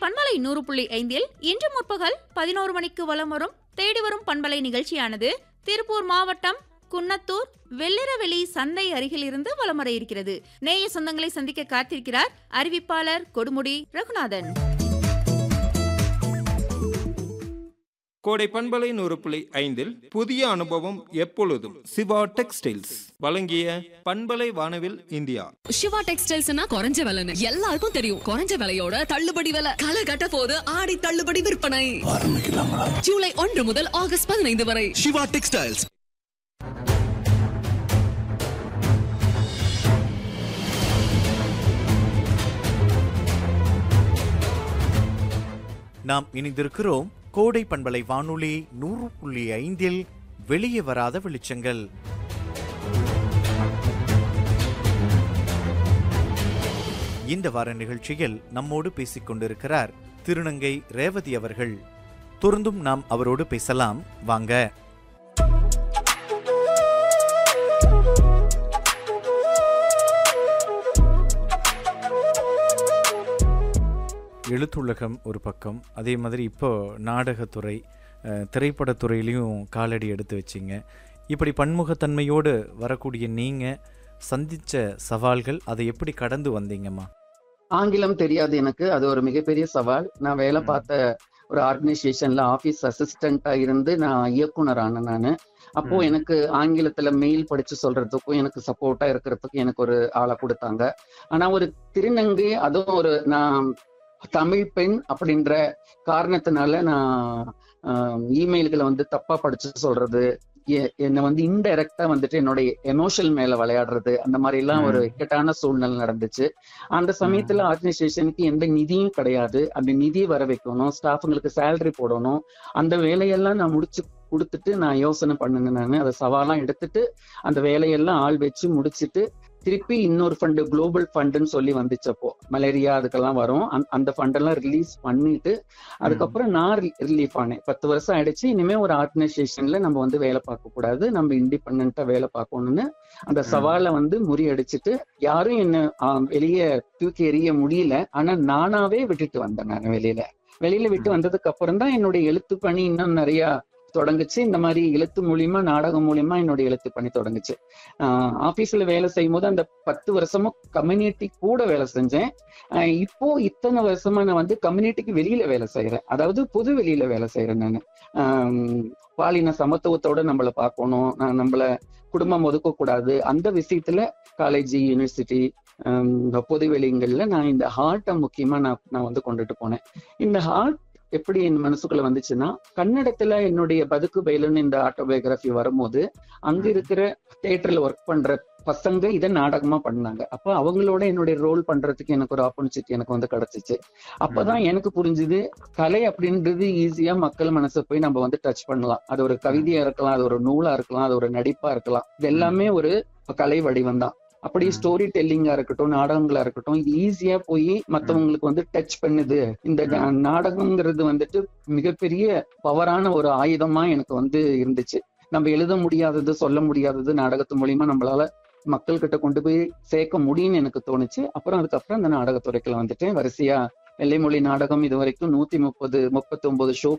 பண்பலை நூறு புள்ளி ஐந்தில் இன்று முற்பகல் பதினோரு மணிக்கு வலம் வரும் தேடி வரும் பண்பலை நிகழ்ச்சியானது திருப்பூர் மாவட்டம் குன்னத்தூர் வெள்ளிரவெளி சந்தை அருகில் இருந்து வலம் வர இருக்கிறது நேய சொந்தங்களை சந்திக்க காத்திருக்கிறார் அறிவிப்பாளர் கொடுமுடி ரகுநாதன் கோடை பண்பலை நூறு புள்ளி ஐந்தில் புதிய அனுபவம் எப்பொழுதும் சிவா டெக்ஸ்டைல்ஸ் வழங்கிய பண்பலை வானவில் இந்தியா சிவா டெக்ஸ்டைல்ஸ்னா குறைஞ்ச விலைன்னு எல்லாருக்கும் தெரியும் குறைஞ்ச விலையோட தள்ளுபடி விலை களை கட்ட போது ஆடி தள்ளுபடி விற்பனை ஜூலை ஒன்று முதல் ஆகஸ்ட் பதினைந்து வரை சிவா டெக்ஸ்டைல்ஸ் நாம் இணைந்திருக்கிறோம் கோடை பண்பலை வானொலி நூறு புள்ளி ஐந்தில் வெளியே வராத வெளிச்சங்கள் இந்த வார நிகழ்ச்சியில் நம்மோடு பேசிக் கொண்டிருக்கிறார் திருநங்கை ரேவதி அவர்கள் தொடர்ந்தும் நாம் அவரோடு பேசலாம் வாங்க எழுத்துலகம் ஒரு பக்கம் அதே மாதிரி இப்போ நாடகத்துறை அஹ், திரைப்படத்துறையிலையும் காலடி எடுத்து வச்சிங்க இப்படி பன்முகத்தன்மையோடு வரக்கூடிய நீங்கள் சந்தித்த சவால்கள் அதை எப்படி கடந்து வந்தீங்கம்மா ஆங்கிலம் தெரியாது எனக்கு அது ஒரு மிகப்பெரிய சவால் நான் வேலை ம். பார்த்த ஒரு ஆர்கனைசேஷன்ல ஆபீஸ் அசிஸ்டண்டா இருந்து நான் இயக்குனர் ஆனேன் நானு அப்போ ம். எனக்கு ஆங்கிலத்துல மெயில் படிச்சு சொல்றதுக்கும் எனக்கு சப்போர்ட்டா இருக்கிறதுக்கும் எனக்கு ஒரு ஆளை கொடுத்தாங்க ஆனா ஒரு திருநங்கை அதுவும் ஒரு நான் தமிழ் பெண் அப்படின்ற காரணத்தினால நான் இமெயில்களை வந்து தப்பா படிச்சு சொல்றது எ- என்னை வந்து இன்டைரக்டா வந்துட்டு என்னுடைய எமோஷனல் மேல விளையாடுறது அந்த மாதிரி எல்லாம் ஒரு இக்கட்டான சூழ்நிலை நடந்துச்சு அந்த சமயத்துல ஆர்கனைசேஷனுக்கு எந்த நிதியும் கிடையாது அந்த நிதி வர வைக்கணும் ஸ்டாஃபுங்களுக்கு சேலரி போடணும் அந்த வேலையெல்லாம் நான் முடிச்சு கொடுத்துட்டு நான் யோசனை பண்ணினேன் நான் அதை சவாலா எடுத்துட்டு அந்த வேலையெல்லாம் ஆள் வச்சு முடிச்சிட்டு திருப்பி இன்னொரு ஃபண்டு குளோபல் ஃபண்டுன்னு சொல்லி வந்துச்சு அப்போ மலேரியா அதுக்கெல்லாம் வரும் அந்த- அந்த ஃபண்டெல்லாம் ரிலீஸ் பண்ணிட்டு அதுக்கப்புறம் நான் ரிலீஃப் ஆனேன் பத்து வருஷம் ஆயிடுச்சு இனிமே ஒரு ஆர்கனைசேஷன்ல நம்ம வந்து வேலை பார்க்க கூடாது நம்ம இண்டிபெண்டா வேலை பார்க்கணும்னு அந்த சவாலை வந்து முறியடிச்சிட்டு யாரும் என்ன ஆஹ், வெளியே தூக்கி எறிய முடியல ஆனா நானாவே விட்டுட்டு வந்தேன் நான் வெளியில வெளியில விட்டு வந்ததுக்கு அப்புறம் தான் என்னுடைய எழுத்து பணி இன்னும் நிறைய தொடங்குச்சு இந்த மாதிரி எழுத்து மூலியமா நாடகம் மூலியமா என்னுடைய எழுத்து பணி தொடங்குச்சு ஆஹ் ஆபீஸ்ல வேலை செய்யும் போது அந்த பத்து வருஷமும் கம்யூனிட்டி கூட வேலை செஞ்சேன் ஆஹ் இப்போ இத்தனை வருஷமா நான் வந்து கம்யூனிட்டிக்கு வெளியில வேலை செய்யறேன் அதாவது பொது வெளியில வேலை செய்யறேன் நான் பாலின சமத்துவத்தோட நம்மள பார்க்கணும் நான் நம்மள குடும்பம் ஒதுக்க கூடாது அந்த விஷயத்துல காலேஜ் யூனிவர்சிட்டி பொது வெளிங்கள்ல நான் இந்த ஹார்ட்டை முக்கியமா நான் நான் வந்து கொண்டுட்டு போனேன் இந்த ஹார்ட் எப்படி என் மனசுக்குள்ள வந்துச்சுன்னா கன்னடத்துல என்னுடைய பதுக்கு பயிலுன்னு இந்த ஆட்டோபயோகிராஃபி வரும்போது அங்க இருக்கிற தியேட்டர்ல ஒர்க் பண்ற பசங்க இதை நாடகமா பண்ணாங்க அப்ப அவங்களோட என்னுடைய ரோல் பண்றதுக்கு எனக்கு ஒரு ஆப்பர்ச்சுனிட்டி எனக்கு வந்து கிடைச்சிச்சு அப்பதான் எனக்கு புரிஞ்சுது கலை அப்படின்றது ஈஸியா மக்கள் மனசை போய் நம்ம வந்து டச் பண்ணலாம் அது ஒரு கவிதையா இருக்கலாம் அது ஒரு நூலா இருக்கலாம் அது ஒரு நடிப்பா இருக்கலாம் இது எல்லாமே ஒரு கலை வடிவம் தான் அப்படி ஸ்டோரி டெல்லிங்கா இருக்கட்டும் நாடகங்களா இருக்கட்டும் இது ஈஸியா போய் மத்தவங்களுக்கு வந்து டச் பண்ணுது இந்த நா- நாடகம்ங்கிறது வந்துட்டு மிகப்பெரிய பவரான ஒரு ஆயுதமா எனக்கு வந்து இருந்துச்சு நம்ம எழுத முடியாதது சொல்ல முடியாதது நாடகத்து மூலியமா நம்மளால மக்கள் கிட்ட கொண்டு போய் சேர்க்க முடியும்னு எனக்கு தோணுச்சு அப்புறம் அதுக்கப்புறம் அந்த நாடகத்துறைக்குள்ள வந்துட்டேன் வரிசையா வெள்ளை மொழி நாடகம் இது வரைக்கும் நூத்தி முப்பது முப்பத்தி ஒன்பது ஷோ